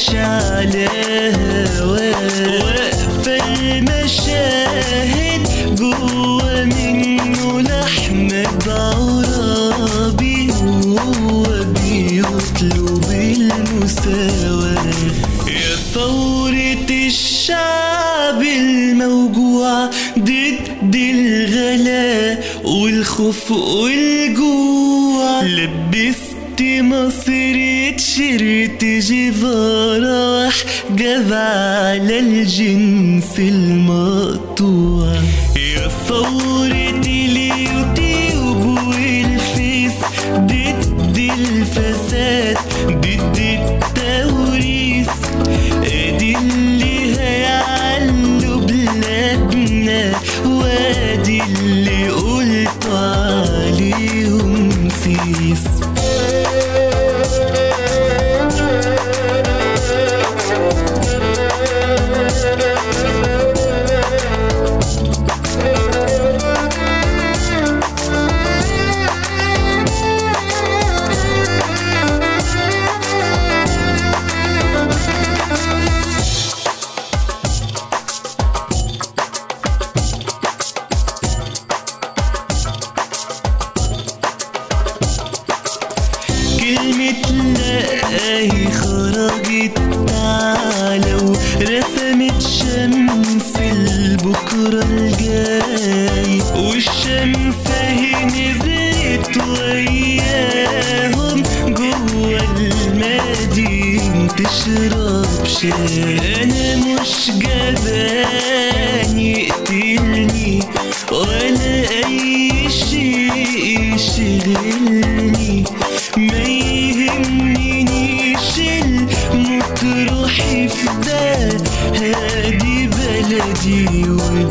ماشي على هواه واقفة المشاهد جوا منه لأحمد عرابي وهو بيطلب المساواة يا ثورة الشعب الموجوع ضد الغلاء والخوف والجوع لبست مصر تيشيرت جيفارا جاب على الجنس المقطوع يا ثورة اليوتيوب والفيس ضد الفساد ضد التوريث ادي اللي هيعلوا بلادنا وادي اللي قلت عليهم سيس كلمة لقاهي خرجت تعالى ورسمت شمس البكرة الجاي والشمس اهي نزلت وياهم جوا المدينة تشرب شاي انا مش جبان يقتلني ولا اي شيء يشغلني ما يهمنيش الموت روحي فدا هادي بلدي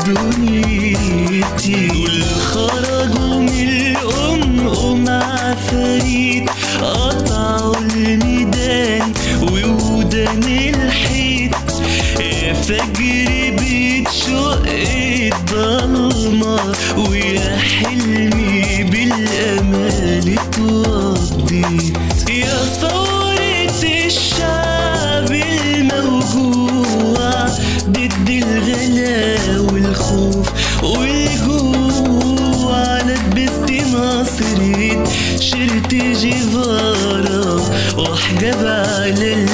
ودنيتي دول خرجوا من الأم أم عفاريت قطعوا الميدان وودان الحيط يا فجر بتشق الضلمة ويا حلمي بالأمال اتوضيت يا ثورة الشعب الموجوع ضد الغلا والخوف والجوع لبست مصر شرت جيفارا وحجب على